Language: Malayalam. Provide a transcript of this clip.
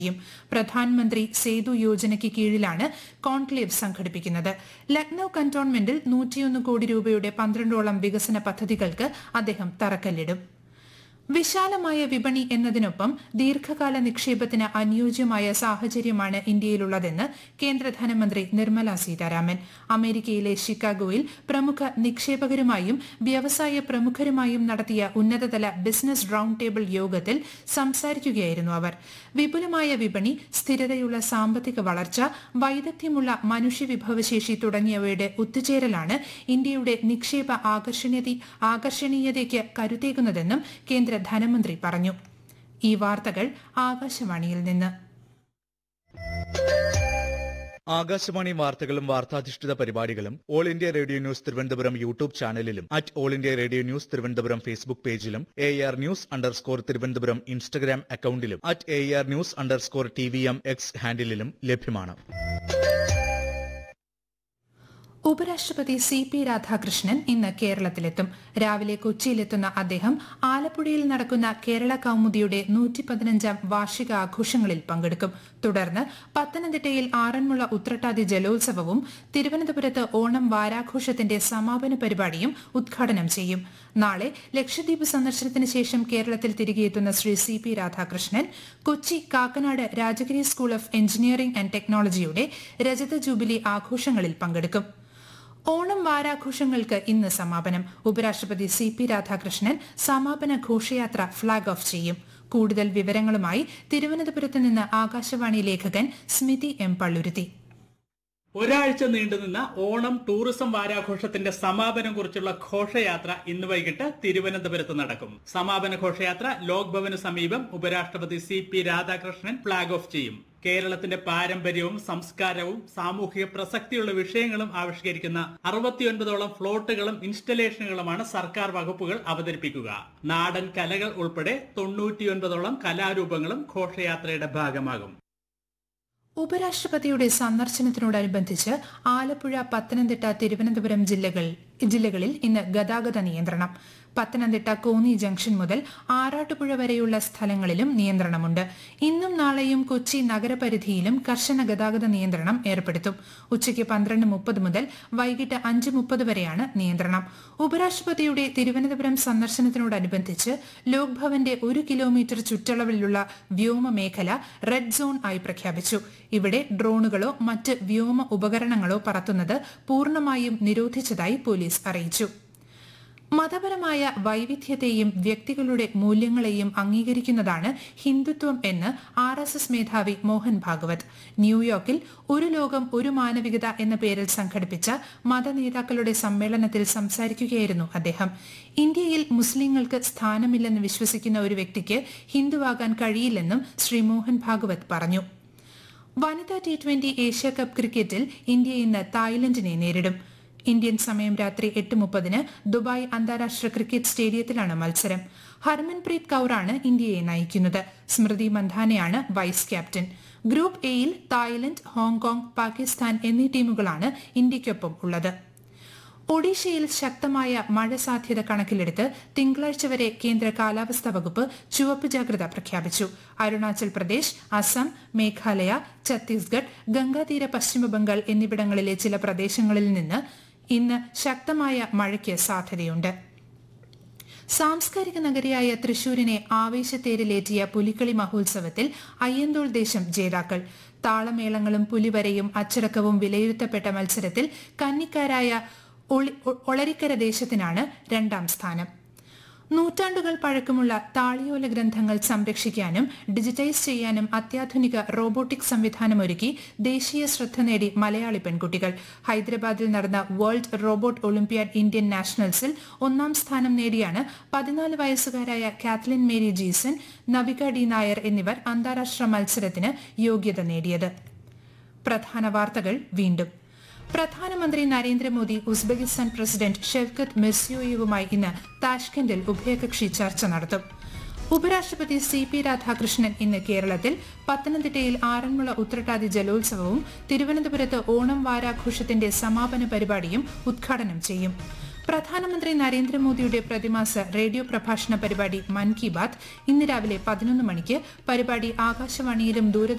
യും പ്രധാനമന്ത്രി സേതു യോജനയ്ക്ക് കീഴിലാണ് കോൺക്ലേവ് സംഘടിപ്പിക്കുന്നത് ലക്നൌ കന്റോൺമെന്റിൽ നൂറ്റിയൊന്ന് കോടി രൂപയുടെ പന്ത്രണ്ടോളം വികസന പദ്ധതികൾക്ക് അദ്ദേഹം തറക്കല്ലിടും വിശാലമായ വിപണി എന്നതിനൊപ്പം ദീർഘകാല നിക്ഷേപത്തിന് അനുയോജ്യമായ സാഹചര്യമാണ് ഇന്ത്യയിലുള്ളതെന്ന് കേന്ദ്ര ധനമന്ത്രി നിർമ്മല സീതാരാമൻ അമേരിക്കയിലെ ഷിക്കാഗോയിൽ പ്രമുഖ നിക്ഷേപകരുമായും വ്യവസായ പ്രമുഖരുമായും നടത്തിയ ഉന്നതതല ബിസിനസ് റൌണ്ട് ടേബിൾ യോഗത്തിൽ സംസാരിക്കുകയായിരുന്നു അവർ വിപുലമായ വിപണി സ്ഥിരതയുള്ള സാമ്പത്തിക വളർച്ച വൈദഗ്ധ്യമുള്ള മനുഷ്യവിഭവശേഷി തുടങ്ങിയവയുടെ ഒത്തുചേരലാണ് ഇന്ത്യയുടെ നിക്ഷേപ ആകർഷണീയത ആകർഷണീയതയ്ക്ക് കരുത്തേകുന്നതെന്നും കേന്ദ്ര ധനമന്ത്രി പറഞ്ഞു ഈ വാർത്തകൾ ആകാശവാണിയിൽ നിന്ന് ആകാശവാണി വാർത്തകളും വാർത്താധിഷ്ഠിത പരിപാടികളും All India Radio News Thiruvananthapuram YouTube ചാനലിലും at All India Radio News Thiruvananthapuram Facebook പേജിലും A R news underscore Thiruvananthapuram Instagram അക്കൌണ്ടിലും at A R news underscore T V M X ഹാൻഡിലും ലഭ്യമാണ് ഉപരാഷ്ട്രപതി സി പി രാധാകൃഷ്ണൻ ഇന്ന് കേരളത്തിലെത്തും രാവിലെ കൊച്ചിയിലെത്തുന്ന അദ്ദേഹം ആലപ്പുഴയിൽ നടക്കുന്ന കേരള കൌമുദിയുടെ നൂറ്റി പതിനഞ്ചാം വാർഷിക ആഘോഷങ്ങളിൽ പങ്കെടുക്കും തുടർന്ന് പത്തനംതിട്ടയിൽ ആറന്മുള ഉത്രട്ടാതി ജലോത്സവവും തിരുവനന്തപുരത്ത് ഓണം വാരാഘോഷത്തിന്റെ സമാപന പരിപാടിയും ഉദ്ഘാടനം ചെയ്യും നാളെ ലക്ഷദ്വീപ് സന്ദർശനത്തിന് ശേഷം കേരളത്തിൽ തിരികെ എത്തുന്ന Shri C P Radhakrishnan Kochi Kakkanad Rajagiri school of engineering and ടെക്നോളജിയുടെ രജത ജൂബിലി ആഘോഷങ്ങളിൽ പങ്കെടുക്കും ഓണം വാരാഘോഷങ്ങൾക്ക് ഇന്ന് സമാപനം ഉപരാഷ്ട്രപതി സി പി രാധാകൃഷ്ണൻ സമാപന ഘോഷയാത്ര ഫ്ളാഗ് ഓഫ് ചെയ്യും കൂടുതൽ വിവരങ്ങളുമായി തിരുവനന്തപുരത്ത് നിന്ന് ആകാശവാണി ലേഖകൻ സ്മിതി എം പള്ളുരുത്തി ഒരാഴ്ച നീണ്ടുനിന്ന ഓണം ടൂറിസം വാരാഘോഷത്തിന്റെ സമാപനം കുറിച്ചുള്ള ഘോഷയാത്ര ഇന്ന് വൈകിട്ട് തിരുവനന്തപുരത്ത് നടക്കും സമാപന ഘോഷയാത്ര ലോക് ഭവന് സമീപം ഉപരാഷ്ട്രപതി C P Radhakrishnan flag off ചെയ്യും കേരളത്തിന്റെ പാരമ്പര്യവും സംസ്കാരവും സാമൂഹിക പ്രസക്തിയുള്ള വിഷയങ്ങളും ആവിഷ്കരിക്കുന്ന അറുപത്തിയൊൻപതോളം ഫ്ലോട്ടുകളും ഇൻസ്റ്റലേഷനുകളുമാണ് സർക്കാർ വകുപ്പുകൾ അവതരിപ്പിക്കുക നാടൻ കലകൾ ഉൾപ്പെടെ തൊണ്ണൂറ്റിയൊൻപതോളം കലാരൂപങ്ങളും ഘോഷയാത്രയുടെ ഭാഗമാകും ഉപരാഷ്ട്രപതിയുടെ സന്ദർശനത്തിനോടനുബന്ധിച്ച് ആലപ്പുഴ പത്തനംതിട്ട തിരുവനന്തപുരം ജില്ലകൾ ജില്ലകളിൽ ഇന്ന് ഗതാഗത നിയന്ത്രണം പത്തനംതിട്ട കോന്നി ജംഗ്ഷൻ മുതൽ ആറാട്ടുപുഴ വരെയുള്ള സ്ഥലങ്ങളിലും നിയന്ത്രണമുണ്ട് ഇന്നും നാളെയും കൊച്ചി നഗരപരിധിയിലും കർശന ഗതാഗത നിയന്ത്രണം ഏർപ്പെടുത്തും ഉച്ചയ്ക്ക് പന്ത്രണ്ട് മുപ്പത് മുതൽ വൈകിട്ട് അഞ്ച് മുപ്പത് വരെയാണ് നിയന്ത്രണം ഉപരാഷ്ട്രപതിയുടെ തിരുവനന്തപുരം സന്ദർശനത്തിനോടനുബന്ധിച്ച് ലോക് ഭവന്റെ ഒരു കിലോമീറ്റർ ചുറ്റളവിലുള്ള വ്യോമ മേഖല റെഡ് സോൺ ആയി പ്രഖ്യാപിച്ചു ഇവിടെ ഡ്രോണുകളോ മറ്റ് വ്യോമ ഉപകരണങ്ങളോ പറത്തുന്നത് പൂർണ്ണമായും നിരോധിച്ചതായി പോലീസ് അറിയിച്ചു മതപരമായ വൈവിധ്യത്തെയും വ്യക്തികളുടെ മൂല്യങ്ങളെയും അംഗീകരിക്കുന്നതാണ് ഹിന്ദുത്വം എന്ന് ആർ എസ് എസ് മേധാവി മോഹൻ ഭാഗവത് ന്യൂയോർക്കിൽ ഒരു ലോകം ഒരു മാനവികത എന്ന പേരിൽ സംഘടിപ്പിച്ച മതനേതാക്കളുടെ സമ്മേളനത്തിൽ സംസാരിക്കുകയായിരുന്നു അദ്ദേഹം ഇന്ത്യയിൽ മുസ്ലിങ്ങൾക്ക് സ്ഥാനമില്ലെന്ന് വിശ്വസിക്കുന്ന ഒരു വ്യക്തിക്ക് ഹിന്ദുവാകാൻ കഴിയില്ലെന്നും ശ്രീ മോഹൻ ഭാഗവത് പറഞ്ഞു വനിതാ ടി ട്വന്റി ഏഷ്യ കപ്പ് ക്രിക്കറ്റിൽ ഇന്ത്യ ഇന്ന് തായ്ലൻഡിനെ നേരിടും ഇന്ത്യൻ സമയം രാത്രി എട്ട് മുപ്പതിന് ദുബായ് അന്താരാഷ്ട്ര ക്രിക്കറ്റ് സ്റ്റേഡിയത്തിലാണ് മത്സരം ഹർമൻപ്രീത് കൌറാണ് ഇന്ത്യയെ നയിക്കുന്നത് സ്മൃതി മന്ധാനയാണ് വൈസ് ക്യാപ്റ്റൻ ഗ്രൂപ്പ് എയിൽ തായ്ലൻഡ് ഹോങ്കോങ് പാകിസ്ഥാൻ എന്നീ ടീമുകളാണ് ഇന്ത്യയ്ക്കൊപ്പം ഉള്ളത് ഒഡീഷയിൽ ശക്തമായ മഴ സാധ്യത കണക്കിലെടുത്ത് തിങ്കളാഴ്ച വരെ കേന്ദ്ര കാലാവസ്ഥാ വകുപ്പ് ചുവപ്പ് ജാഗ്രത പ്രഖ്യാപിച്ചു അരുണാചൽ പ്രദേശ് അസം മേഘാലയ ഛത്തീസ്ഗഡ് ഗംഗാതീര പശ്ചിമബംഗാൾ എന്നിവിടങ്ങളിലെ ചില പ്രദേശങ്ങളിൽ നിന്ന് ഇന്ന് ശക്തമായ മഴയ്ക്ക് സാധ്യതയുണ്ട് സാംസ്കാരിക നഗരിയായ തൃശൂരിനെ ആവേശത്തേരിലേറ്റിയ പുലിക്കളി മഹോത്സവത്തിൽ അയ്യന്തോൾ ദേശം ജേതാക്കൾ താളമേളങ്ങളും പുലിവരയും അച്ചടക്കവും വിലയിരുത്തപ്പെട്ട മത്സരത്തിൽ കന്നിക്കാരായ ഒളരിക്കര ദേശത്തിനാണ് രണ്ടാം സ്ഥാനം നൂറ്റാണ്ടുകൾ പഴക്കമുള്ള താളിയോല ഗ്രന്ഥങ്ങൾ സംരക്ഷിക്കാനും ഡിജിറ്റൈസ് ചെയ്യാനും അത്യാധുനിക റോബോട്ടിക് സംവിധാനമൊരുക്കി ദേശീയ ശ്രദ്ധ നേടി മലയാളി പെൺകുട്ടികൾ ഹൈദരാബാദിൽ നടന്ന വേൾഡ് റോബോട്ട് ഒളിമ്പ്യാഡ് ഇന്ത്യൻ നാഷണൽസിൽ ഒന്നാം സ്ഥാനം നേടിയാണ് പതിനാല് വയസ്സുകാരായ Cathleen Mary Jeeson നവിക D Nair എന്നിവർ അന്താരാഷ്ട്ര മത്സരത്തിന് യോഗ്യത നേടിയത് പ്രധാന വാർത്തകൾ വീണ്ടും പ്രധാനമന്ത്രി നരേന്ദ്രമോദി ഉസ്ബെക്കിസ്ഥാൻ പ്രസിഡന്റ് ഷെവ്കത്ത് മിർസിയോയേവുമായി ഇന്ന് താഷ്കെൻഡിൽ ഉഭയകക്ഷി ചർച്ച നടത്തും ഉപരാഷ്ട്രപതി സി പി രാധാകൃഷ്ണൻ ഇന്ന് കേരളത്തിൽ പത്തനംതിട്ടയിൽ ആറന്മുള ഉത്രട്ടാതി ജലോത്സവവും തിരുവനന്തപുരത്ത് ഓണം വാരാഘോഷത്തിന്റെ സമാപന പരിപാടിയും ഉദ്ഘാടനം ചെയ്യും പ്രധാനമന്ത്രി നരേന്ദ്രമോദിയുടെ പ്രതിമാസ റേഡിയോ പ്രഭാഷണ പരിപാടി മൻ കി ബാത് ഇന്ന് രാവിലെ പതിനൊന്ന് മണിക്ക് പരിപാടി ആകാശവാണിയിലും ദൂരദർശൻ